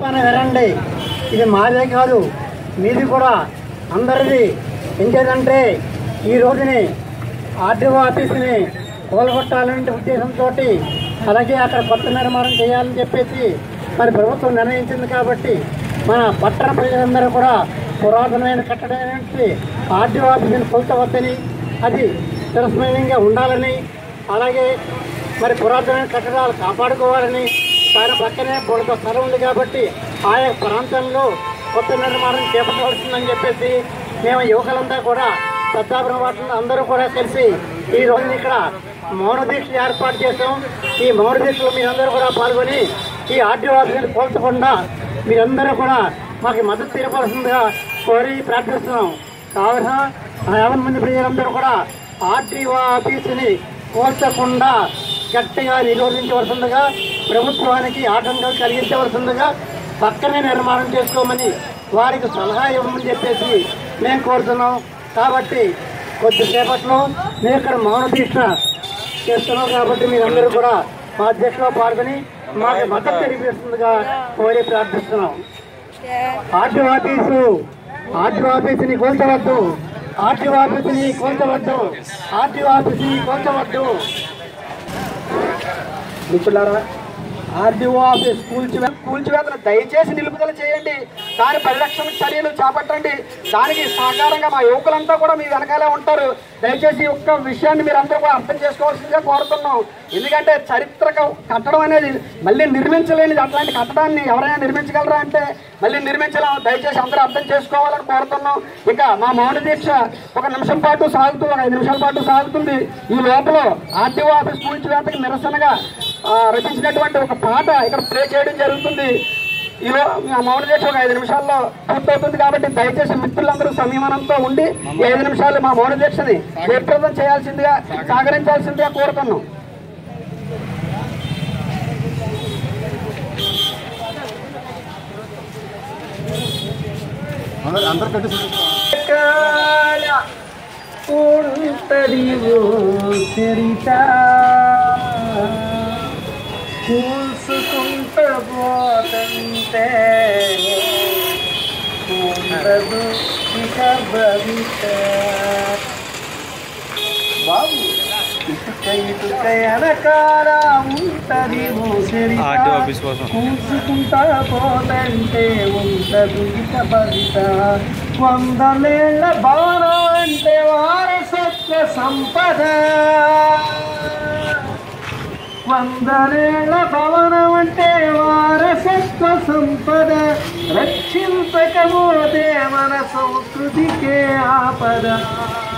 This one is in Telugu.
చెప్తాను వినండి ఇది మాదే కాదు మీది కూడా అందరిది ఎంచేదంటే ఈ రోజుని ఆర్డీఓ ఆఫీస్ని కోలగొట్టాలనే ఉద్దేశంతో అలాగే అక్కడ కొత్త నిర్మాణం చేయాలని చెప్పేసి మరి ప్రభుత్వం నిర్ణయించింది కాబట్టి మన పట్టణ ప్రజలందరూ కూడా పురాతనమైన కట్టడమైనటువంటి ఆర్డీఓ ఆఫీసుని కూల్చవద్దని అది చిరస్మరణీయంగా ఉండాలని అలాగే మరి పురాతనమైన కట్టడాలు కాపాడుకోవాలని దాని పక్కనే బుడత స్థలం ఉంది కాబట్టి ఆయా ప్రాంతంలో కొత్త నిర్మాణం చేపట్టవలసిందని చెప్పేసి మేము యువకులంతా కూడా పెద్దాపురం వాటిని అందరూ కూడా కలిసి ఈ రోజున ఇక్కడ మౌన దీక్ష ఏర్పాటు చేసాం ఈ మౌన దీక్షలో మీరందరూ కూడా పాల్గొని ఈ ఆర్డీఓ ఆఫీసుని పోల్చకుండా మీరందరూ కూడా మాకు మద్దతు తెలపాల్సిందిగా కోరి ప్రార్థిస్తున్నాం కావున యాభై మంది ప్రజలందరూ కూడా ఆర్టీఓ ఆఫీసుని కోల్చకుండా గట్టిగా నిరోధించవలసిందిగా ప్రభుత్వానికి ఆటంకాలు కలిగించవలసిందిగా పక్కనే నిర్మాణం చేసుకోమని వారికి సలహా ఇవ్వమని చెప్పేసి మేము కోరుతున్నాం కాబట్టి కొద్దిసేపట్లో మేము ఇక్కడ మౌన దీక్ష చేస్తున్నాం కాబట్టి మీరందరూ కూడా మా దీక్షలో పాల్గొని మాకు మద్దతు తెలిపిస్తుందిగా కోరి ప్రార్థిస్తున్నాం ఆర్టీఓ ఆఫీసు ఆర్టీఓ ఆఫీసుని కోల్చవద్దు ఆర్టీఓ ఆఫీసుని కోల్చవద్దు ఆర్టీఓ ఆఫీసుని కోల్చవద్దు మిత్రులారా ఆర్డీఓ ఆఫీస్ కూల్చివే కూల్చివేతను దయచేసి నిలుపుదల చేయండి దాని పరిరక్షణ చర్యలు చేపట్టండి దానికి సహకారంగా మా యువకులంతా కూడా మీ వెనకాలే ఉంటారు దయచేసి ఈ ఒక్క విషయాన్ని మీరందరూ కూడా అర్థం చేసుకోవాల్సిందిగా కోరుతున్నాం ఎందుకంటే చరిత్రక కట్టడం అనేది మళ్ళీ నిర్మించలేనిది అట్లాంటి కట్టడాన్ని ఎవరైనా నిర్మించగలరా అంటే మళ్ళీ నిర్మించలేము దయచేసి అందరూ అర్థం చేసుకోవాలని కోరుతున్నాం ఇక మా మౌన దీక్ష ఒక నిమిషం పాటు సాగుతూ ఒక ఐదు నిమిషాల పాటు సాగుతుంది ఈ లోపల ఆర్టీఓ ఆఫీస్ కూల్చివేతకి నిరసనగా ఆ, రచించినటువంటి ఒక పాట ఇక్కడ ప్లే చేయడం జరుగుతుంది ఈలో ఆ మౌన దీక్ష ఒక ఐదు నిమిషాల్లో పూర్తవుతుంది కాబట్టి దయచేసి మిత్రులందరూ సంయమనంతో ఉండి ఈ ఐదు నిమిషాలు మా మౌన దీక్షని జయప్రదం చేయాల్సిందిగా సహకరించాల్సిందిగా కోరుతున్నాం కాల ఉంటది ఓ చరిత చూసుకుంట పోతంటే ఉండదు ఇక భవిత బాబు ఇటుక ఇటుక వెనకాల ఉంటది ఓ చరిత ఆర్టీఓ ఆఫీస్ కోసం. కూసుకుంటా పోతంటే ఉండదు ఇక భవిత వందలేళ్ల భవనం అంటే వారసత్వ సంపద వందలేళ్ల భవనం అంటే వారసత్వ సంపద రక్షించకపోతే మన సంస్కృతికే ఆపద